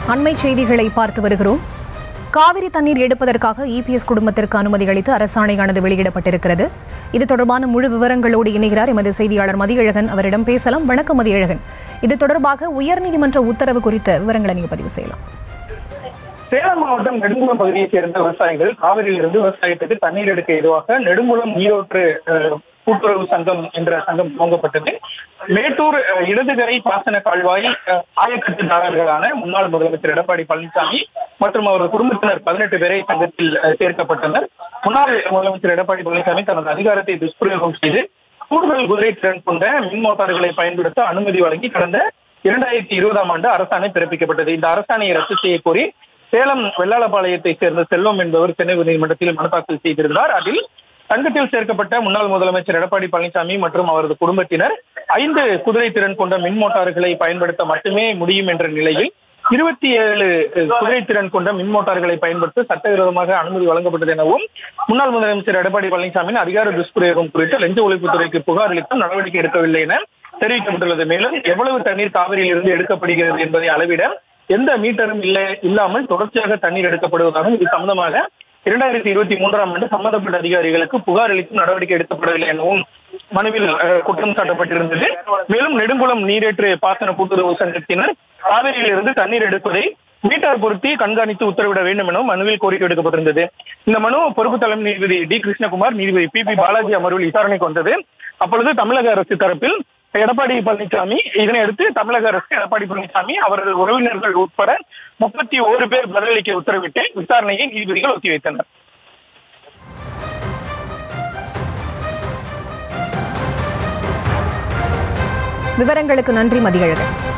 அண்மை செய்திகளை பார்த்து வருகிறோம் காவிரி தண்ணீர் எடுப்பதற்காக இபிஎஸ் குடும்பத்திற்கு அனுமதி அளித்து அரசாணையானது வெளியிடப்பட்டிருக்கிறது இது தொடர்பான முழு விவரங்களோடு இணைகிறார் எமது செய்தியாளர் மதியழகன் அவரிடம் பேசலாம் வணக்கம் மதியழகன் இது தொடர்பாக உயர்நீதிமன்ற உத்தரவு குறித்த விவரங்களை நீங்க பதிவு செய்யலாம் சேலம் மாவட்டம் நெடுங்குளம் பகுதியைச் சேர்ந்த விவசாயிகள் காவிரியிலிருந்து விவசாயத்துக்கு தண்ணீர் எடுக்க ஏதுவாக நெடுங்குளம் நீரோற்று அஹ், கூட்டுறவு சங்கம் என்ற சங்கம் துவங்கப்பட்டது மேட்டூர் அஹ், இடதுகரை பாசன கால்வாய் அஹ், ஆயக்கட்டுதாரர்களான முன்னாள் முதலமைச்சர் எடப்பாடி பழனிசாமி மற்றும் அவரது குடும்பத்தினர் பதினெட்டு பேரை சங்கத்தில் அஹ், சேர்க்கப்பட்டனர் முன்னாள் முதலமைச்சர் எடப்பாடி பழனிசாமி தனது அதிகாரத்தை துஷ்பிரயோகம் செய்து கூடுதல் குதிரை திறன் கொண்ட மின் மோட்டார்களை பயன்படுத்த அனுமதி வழங்கி கடந்த இரண்டாயிரத்தி இருபதாம் ஆண்டு அரசாணை பிறப்பிக்கப்பட்டது இந்த அரசாணையை ரத்து செய்ய கோரி சேலம் வெள்ளாளபாளையத்தைச் சேர்ந்த செல்வம் என்பவர் சென்னை உயர்நீதிமன்றத்தில் மனு தாக்கல் செய்திருந்தார் அதில் சங்கத்தில் சேர்க்கப்பட்ட முன்னாள் முதலமைச்சர் எடப்பாடி பழனிசாமி மற்றும் அவரது குடும்பத்தினர் ஐந்து குதிரை திறன் கொண்ட மின் மோட்டார்களை பயன்படுத்த மட்டுமே முடியும் என்ற நிலையில் இருபத்தி ஏழு குதிரை திறன் கொண்ட மின் மோட்டார்களை பயன்படுத்த சட்டவிரோதமாக அனுமதி வழங்கப்பட்டது எனவும் முன்னாள் முதலமைச்சர் எடப்பாடி பழனிசாமியின் அதிகார துஷ்பிரயோகம் குறித்து லஞ்ச ஒழிப்புத்துறைக்கு புகார் அளித்தும் நடவடிக்கை எடுக்கவில்லை என தெரிவிக்கப்பட்டுள்ளது மேலும் எவ்வளவு தண்ணீர் காவிரியில் இருந்து எடுக்கப்படுகிறது என்பதை அளவிட எந்த மீட்டரும் இல்லை இல்லாமல் தொடர்ச்சியாக தண்ணீர் எடுக்கப்படுவதாகவும் இது சம்பந்தமாக இரண்டாயிரத்தி இருபத்தி மூன்றாம் ஆண்டு சம்பந்தப்பட்ட அதிகாரிகளுக்கு புகார் அளித்தும் நடவடிக்கை எடுக்கப்படவில்லை எனவும் மனுவில் அஹ், குற்றம் சாட்டப்பட்டிருந்தது மேலும் நெடுங்குளம் நீரேற்று பாசன கூட்டுறவு சங்கத்தினர் காவிரியிலிருந்து தண்ணீர் எடுப்பதை மீட்டர் பொருத்தி கண்காணித்து உத்தரவிட வேண்டும் எனவும் மனுவில் கோரிக்கை எடுக்கப்பட்டிருந்தது இந்த மனு பொறுப்பு தலைமை நீதிபதி டி கிருஷ்ணகுமார் நீதிபதி பி பி பாலாஜி அமர்வில் விசாரணைக்கு வந்தது அப்பொழுது தமிழக அரசு தரப்பில் எடப்பாடி பழனிசாமி இதனை அடுத்து தமிழக அரசு எடப்பாடி பழனிசாமி அவரது உறவினர்கள் உட்பட முப்பத்தி ஓரு பேர் பதிலளிக்க உத்தரவிட்டு விசாரணையை நீதிபதிகள் ஒத்திவைத்தனர் விவரங்களுக்கு நன்றி மதியழகன்